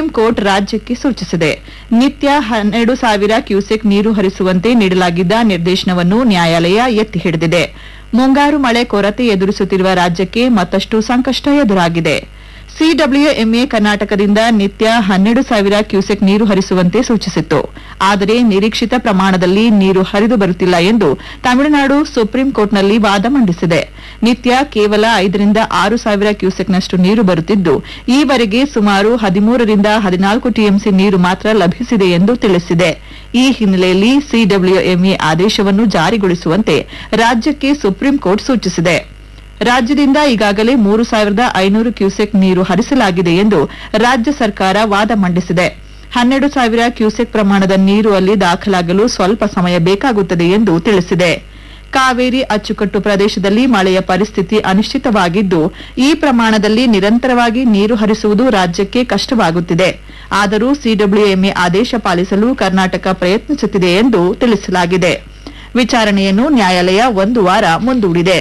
supreme court ರಾಜ್ಯಕ್ಕೆ ಸೂಚಿಸಿದೆ ನಿತ್ಯ ಹನ್ನೆರಡು ಸಾವಿರ ಕ್ಯೂಸೆಕ್ ನೀರು ಹರಿಸುವಂತೆ ನೀಡಲಾಗಿದ್ದ ನಿರ್ದೇಶನವನ್ನು ನ್ಯಾಯಾಲಯ ಎತ್ತಿ ಹಿಡಿದಿದೆ ಮುಂಗಾರು ಮಳೆ ಕೊರತೆ ಎದುರಿಸುತ್ತಿರುವ ರಾಜ್ಯಕ್ಕೆ ಮತ್ತಷ್ಟು ಸಂಕಷ್ಟ ಎದುರಾಗಿದೆ ಸಿಡಬ್ಲ್ಯೂಎಂಎ ಕರ್ನಾಟಕದಿಂದ ನಿತ್ಯ ಹನ್ನೆರಡು ಸಾವಿರ ಕ್ಯೂಸೆಕ್ ನೀರು ಹರಿಸುವಂತೆ ಸೂಚಿಸಿತ್ತು ಆದರೆ ನಿರೀಕ್ಷಿತ ಪ್ರಮಾಣದಲ್ಲಿ ನೀರು ಹರಿದು ಬರುತ್ತಿಲ್ಲ ಎಂದು ತಮಿಳುನಾಡು ಸುಪ್ರೀಂ ಕೋರ್ಟ್ನಲ್ಲಿ ವಾದ ಮಂಡಿಸಿದೆ ನಿತ್ಯ ಕೇವಲ ಐದರಿಂದ ಆರು ಸಾವಿರ ಕ್ಯೂಸೆಕ್ನಷ್ಟು ನೀರು ಬರುತ್ತಿದ್ದು ಈವರೆಗೆ ಸುಮಾರು ಹದಿಮೂರರಿಂದ ಹದಿನಾಲ್ಕು ಟಿಎಂಸಿ ನೀರು ಮಾತ್ರ ಲಭಿಸಿದೆ ಎಂದು ತಿಳಿಸಿದೆ ಈ ಹಿನ್ನೆಲೆಯಲ್ಲಿ ಸಿಡಬ್ಲ್ಯೂಎಂಎ ಆದೇಶವನ್ನು ಜಾರಿಗೊಳಿಸುವಂತೆ ರಾಜ್ಯಕ್ಕೆ ಸುಪ್ರೀಂ ಕೋರ್ಟ್ ಸೂಚಿಸಿದೆ ರಾಜ್ಯದಿಂದ ಈಗಾಗಲೇ ಮೂರು ಸಾವಿರದ ಐನೂರು ಕ್ಯೂಸೆಕ್ ನೀರು ಹರಿಸಲಾಗಿದೆ ಎಂದು ರಾಜ್ಯ ಸರ್ಕಾರ ವಾದ ಮಂಡಿಸಿದೆ ಹನ್ನೆರಡು ಸಾವಿರ ಕ್ಯೂಸೆಕ್ ಪ್ರಮಾಣದ ನೀರು ಅಲ್ಲಿ ದಾಖಲಾಗಲು ಸ್ವಲ್ಪ ಸಮಯ ಬೇಕಾಗುತ್ತದೆ ಎಂದು ತಿಳಿಸಿದೆ ಕಾವೇರಿ ಅಚ್ಚುಕಟ್ಟು ಪ್ರದೇಶದಲ್ಲಿ ಮಳೆಯ ಪರಿಸ್ಥಿತಿ ಅನಿಶ್ಚಿತವಾಗಿದ್ದು ಈ ಪ್ರಮಾಣದಲ್ಲಿ ನಿರಂತರವಾಗಿ ನೀರು ಹರಿಸುವುದು ರಾಜ್ಯಕ್ಕೆ ಕಷ್ಟವಾಗುತ್ತಿದೆ ಆದರೂ ಸಿಡಬ್ಲ್ಯೂಎಂಎ ಆದೇಶ ಪಾಲಿಸಲು ಕರ್ನಾಟಕ ಪ್ರಯತ್ನಿಸುತ್ತಿದೆ ಎಂದು ತಿಳಿಸಲಾಗಿದೆ ವಿಚಾರಣೆಯನ್ನು ನ್ಯಾಯಾಲಯ ಒಂದು ವಾರ ಮುಂದೂಡಿದೆ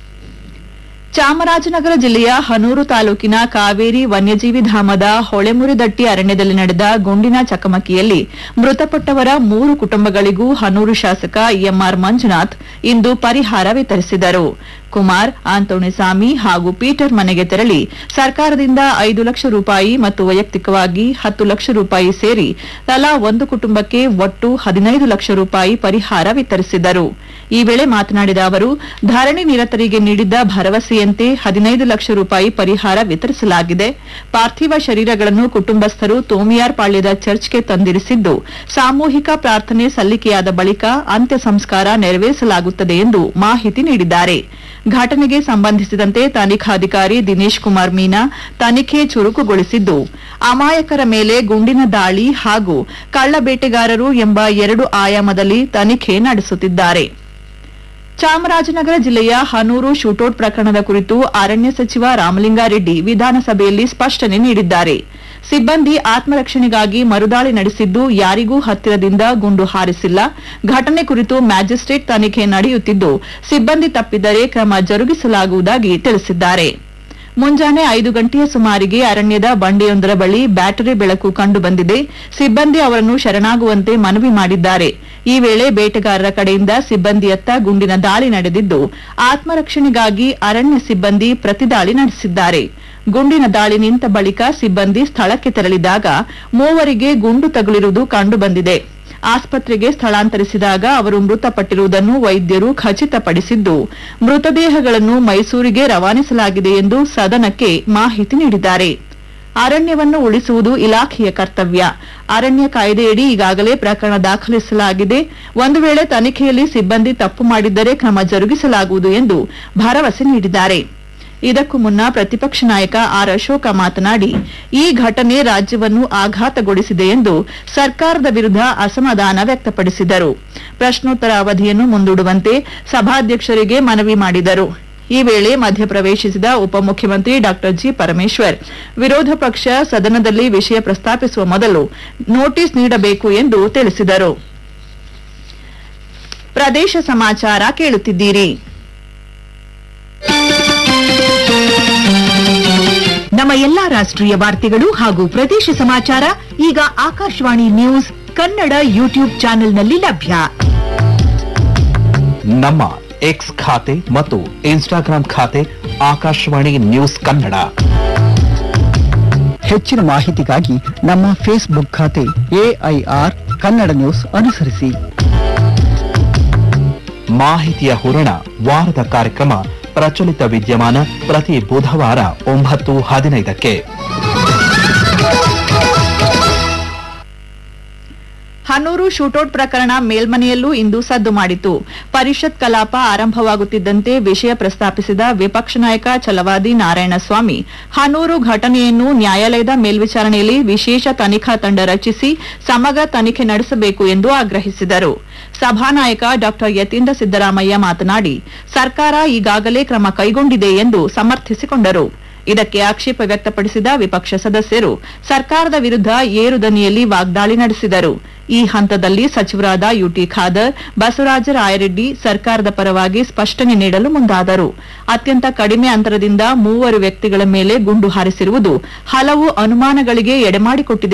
ಚಾಮರಾಜನಗರ ಜಿಲ್ಲೆಯ ಹನೂರು ತಾಲೂಕಿನ ಕಾವೇರಿ ವನ್ಯಜೀವಿ ಧಾಮದ ಹೊಳೆಮುರಿದಟ್ಟಿ ಅರಣ್ಯದಲ್ಲಿ ನಡೆದ ಗುಂಡಿನ ಚಕಮಕಿಯಲ್ಲಿ ಮೃತಪಟ್ಟವರ ಮೂರು ಕುಟುಂಬಗಳಿಗೂ ಹನೂರು ಶಾಸಕ ಎಂಆರ್ ಮಂಜುನಾಥ್ ಇಂದು ಪರಿಹಾರ ವಿತರಿಸಿದರು ಕುಮಾರ್ ಆಂತೋಣಿಸ್ವಾಮಿ ಹಾಗೂ ಪೀಟರ್ ಮನೆಗೆ ತೆರಳಿ ಸರ್ಕಾರದಿಂದ ಐದು ಲಕ್ಷ ರೂಪಾಯಿ ಮತ್ತು ವೈಯಕ್ತಿಕವಾಗಿ ಹತ್ತು ಲಕ್ಷ ರೂಪಾಯಿ ಸೇರಿ ತಲಾ ಒಂದು ಕುಟುಂಬಕ್ಕೆ ಒಟ್ಟು ಹದಿನೈದು ಲಕ್ಷ ರೂಪಾಯಿ ಪರಿಹಾರ ವಿತರಿಸಿದರು ಈ ವೇಳೆ ಮಾತನಾಡಿದ ಅವರು ಧರಣಿ ನಿರತರಿಗೆ ನೀಡಿದ್ದ ಭರವಸೆಯಂತೆ ಹದಿನೈದು ಲಕ್ಷ ರೂಪಾಯಿ ಪರಿಹಾರ ವಿತರಿಸಲಾಗಿದೆ ಪಾರ್ಥಿವ ಶರೀರಗಳನ್ನು ಕುಟುಂಬಸ್ಥರು ತೋಮಿಯಾರ್ ಪಾಳ್ಯದ ಚರ್ಚ್ಗೆ ತಂದಿರಿಸಿದ್ದು ಸಾಮೂಹಿಕ ಪ್ರಾರ್ಥನೆ ಸಲ್ಲಿಕೆಯಾದ ಬಳಿಕ ಅಂತ್ಯ ಸಂಸ್ಕಾರ ನೆರವೇರಿಸಲಾಗುತ್ತದೆ ಎಂದು ಮಾಹಿತಿ ನೀಡಿದ್ದಾರೆ ಘಟನೆಗೆ ಸಂಬಂಧಿಸಿದಂತೆ ತನಿಖಾಧಿಕಾರಿ ದಿನೇಶ್ ಕುಮಾರ್ ಮೀನಾ ತನಿಖೆ ಚುರುಕುಗೊಳಿಸಿದ್ದು ಅಮಾಯಕರ ಮೇಲೆ ಗುಂಡಿನ ದಾಳಿ ಹಾಗೂ ಕಳ್ಳ ಬೇಟೆಗಾರರು ಎಂಬ ಎರಡು ಆಯಾಮದಲ್ಲಿ ತನಿಖೆ ನಡೆಸುತ್ತಿದ್ದಾರೆ ಚಾಮರಾಜನಗರ ಜಿಲ್ಲೆಯ ಹನೂರು ಶೂಟೌಟ್ ಪ್ರಕರಣದ ಕುರಿತು ಅರಣ್ಯ ಸಚಿವ ರಾಮಲಿಂಗಾರೆಡ್ಡಿ ವಿಧಾನಸಭೆಯಲ್ಲಿ ಸ್ಪಷ್ಟನೆ ನೀಡಿದ್ದಾರೆ ಸಿಬ್ಬಂದಿ ಆತ್ಮರಕ್ಷಣೆಗಾಗಿ ಮರುದಾಳಿ ನಡೆಸಿದ್ದು ಯಾರಿಗೂ ಹತ್ತಿರದಿಂದ ಗುಂಡು ಹಾರಿಸಿಲ್ಲ ಘಟನೆ ಕುರಿತು ಮ್ಯಾಜಿಸ್ಟ್ರೇಟ್ ತನಿಖೆ ನಡೆಯುತ್ತಿದ್ದು ಸಿಬ್ಬಂದಿ ತಪ್ಪಿದರೆ ಕ್ರಮ ಜರುಗಿಸಲಾಗುವುದಾಗಿ ತಿಳಿಸಿದ್ದಾರೆ ಮುಂಜಾನೆ ಐದು ಗಂಟೆಯ ಸುಮಾರಿಗೆ ಅರಣ್ಯದ ಬಂಡೆಯೊಂದರ ಬಳಿ ಬ್ಯಾಟರಿ ಬೆಳಕು ಕಂಡುಬಂದಿದೆ ಸಿಬ್ಬಂದಿ ಅವರನ್ನು ಶರಣಾಗುವಂತೆ ಮನವಿ ಮಾಡಿದ್ದಾರೆ ಈ ವೇಳೆ ಬೇಟೆಗಾರರ ಕಡೆಯಿಂದ ಸಿಬ್ಬಂದಿಯತ್ತ ಗುಂಡಿನ ದಾಳಿ ನಡೆದಿದ್ದು ಆತ್ಮರಕ್ಷಣೆಗಾಗಿ ಅರಣ್ಯ ಸಿಬ್ಬಂದಿ ಪ್ರತಿದಾಳಿ ನಡೆಸಿದ್ದಾರೆ ಗುಂಡಿನ ದಾಳಿ ನಿಂತ ಬಳಿಕ ಸಿಬ್ಬಂದಿ ಸ್ಥಳಕ್ಕೆ ತೆರಳಿದಾಗ ಮೂವರಿಗೆ ಗುಂಡು ತಗುಲಿರುವುದು ಕಂಡುಬಂದಿದೆ ಆಸ್ಪತ್ರೆಗೆ ಸ್ಥಳಾಂತರಿಸಿದಾಗ ಅವರು ಮೃತಪಟ್ಟಿರುವುದನ್ನು ವೈದ್ಯರು ಖಚಿತಪಡಿಸಿದ್ದು ಮೃತದೇಹಗಳನ್ನು ಮೈಸೂರಿಗೆ ರವಾನಿಸಲಾಗಿದೆ ಎಂದು ಸದನಕ್ಕೆ ಮಾಹಿತಿ ನೀಡಿದ್ದಾರೆ ಅರಣ್ಯವನ್ನು ಉಳಿಸುವುದು ಇಲಾಖೆಯ ಕರ್ತವ್ಯ ಅರಣ್ಯ ಕಾಯ್ದೆಯಡಿ ಈಗಾಗಲೇ ಪ್ರಕರಣ ದಾಖಲಿಸಲಾಗಿದೆ ಒಂದು ವೇಳೆ ತನಿಖೆಯಲ್ಲಿ ಸಿಬ್ಬಂದಿ ತಪ್ಪು ಮಾಡಿದ್ದರೆ ಕ್ರಮ ಜರುಗಿಸಲಾಗುವುದು ಎಂದು ಭರವಸೆ ನೀಡಿದ್ದಾರೆ ಇದಕ್ಕೂ ಮುನ್ನ ಪ್ರತಿಪಕ್ಷ ನಾಯಕ ಆರ್ ಅಶೋಕ ಮಾತನಾಡಿ ಈ ಘಟನೆ ರಾಜ್ಯವನ್ನು ಆಘಾತಗೊಳಿಸಿದೆ ಎಂದು ಸರ್ಕಾರದ ವಿರುದ್ಧ ಅಸಮಾಧಾನ ವ್ಯಕ್ತಪಡಿಸಿದರು ಪ್ರಶ್ನೋತ್ತರ ಅವಧಿಯನ್ನು ಮುಂದೂಡುವಂತೆ ಸಭಾಧ್ಯಕ್ಷರಿಗೆ ಮನವಿ ಮಾಡಿದರು ಈ ವೇಳೆ ಮಧ್ಯಪ್ರವೇಶಿಸಿದ ಉಪಮುಖ್ಯಮಂತ್ರಿ ಡಾ ಜಿ ಪರಮೇಶ್ವರ್ ವಿರೋಧ ಪಕ್ಷ ಸದನದಲ್ಲಿ ವಿಷಯ ಪ್ರಸ್ತಾಪಿಸುವ ಮೊದಲು ನೋಟಿಸ್ ನೀಡಬೇಕು ಎಂದು ತಿಳಿಸಿದರು ಪ್ರದೇಶ ಸಮಾಚಾರ ಕೇಳುತ್ತಿದ್ದೀರಿ ನಮ್ಮ ಎಲ್ಲಾ ರಾಷ್ಟ್ರೀಯ ವಾರ್ತೆಗಳು ಹಾಗೂ ಪ್ರದೇಶ ಸಮಾಚಾರ ಈಗ ಆಕಾಶವಾಣಿ ನ್ಯೂಸ್ ಕನ್ನಡ ಯೂಟ್ಯೂಬ್ ಚಾನೆಲ್ನಲ್ಲಿ ಲಭ್ಯ ನಮ್ಮ ಎಕ್ಸ್ ಖಾತೆ ಮತ್ತು ಇನ್ಸ್ಟಾಗ್ರಾಂ ಖಾತೆ ಆಕಾಶವಾಣಿ ನ್ಯೂಸ್ ಕನ್ನಡ ಹೆಚ್ಚಿನ ಮಾಹಿತಿಗಾಗಿ ನಮ್ಮ ಫೇಸ್ಬುಕ್ ಖಾತೆ ಎಐಆರ್ ಕನ್ನಡ ನ್ಯೂಸ್ ಅನುಸರಿಸಿ ಮಾಹಿತಿಯ ಹೂರಣ ವಾರದ ಕಾರ್ಯಕ್ರಮ ಪ್ರಚಲಿತ ವಿದ್ಯಮಾನ ಪ್ರತಿ ಬುಧವಾರ ಒಂಬತ್ತು ಹದಿನೈದಕ್ಕೆ ಹನೂರು ಶೂಟೌಟ್ ಪ್ರಕರಣ ಮೇಲ್ಮನೆಯಲ್ಲೂ ಇಂದು ಸದ್ದು ಮಾಡಿತು ಪರಿಷತ್ ಕಲಾಪ ಆರಂಭವಾಗುತ್ತಿದ್ದಂತೆ ವಿಷಯ ಪ್ರಸ್ತಾಪಿಸಿದ ವಿಪಕ್ಷ ನಾಯಕ ಛಲವಾದಿ ನಾರಾಯಣಸ್ವಾಮಿ ಹನೂರು ಘಟನೆಯನ್ನು ನ್ಯಾಯಾಲಯದ ಮೇಲ್ವಿಚಾರಣೆಯಲ್ಲಿ ವಿಶೇಷ ತನಿಖಾ ತಂಡ ರಚಿಸಿ ಸಮಗ್ರ ತನಿಖೆ ನಡೆಸಬೇಕು ಎಂದು ಆಗ್ರಹಿಸಿದರು ಸಭಾನಾಯಕ ಡಾ ಯತೀಂದ್ರ ಸಿದ್ದರಾಮಯ್ಯ ಮಾತನಾಡಿ ಸರ್ಕಾರ ಈಗಾಗಲೇ ಕ್ರಮ ಕೈಗೊಂಡಿದೆ ಎಂದು ಸಮರ್ಥಿಸಿಕೊಂಡರು ಇದಕ್ಕೆ ಆಕ್ಷೇಪ ವ್ಯಕ್ತಪಡಿಸಿದ ವಿಪಕ್ಷ ಸದಸ್ಯರು ಸರ್ಕಾರದ ವಿರುದ್ಧ ಏರು ದನಿಯಲ್ಲಿ ವಾಗ್ದಾಳಿ ನಡೆಸಿದರು ಈ ಹಂತದಲ್ಲಿ ಸಚಿವರಾದ ಯುಟಿ ಖಾದರ್ ಬಸವರಾಜ ರಾಯರೆಡ್ಡಿ ಸರ್ಕಾರದ ಪರವಾಗಿ ಸ್ಪಷ್ಟನೆ ನೀಡಲು ಮುಂದಾದರು ಅತ್ಯಂತ ಕಡಿಮೆ ಅಂತರದಿಂದ ಮೂವರು ವ್ಯಕ್ತಿಗಳ ಮೇಲೆ ಗುಂಡು ಹಾರಿಸಿರುವುದು ಹಲವು ಅನುಮಾನಗಳಿಗೆ ಎಡೆಮಾಡಿಕೊಟ್ಟಿದೆ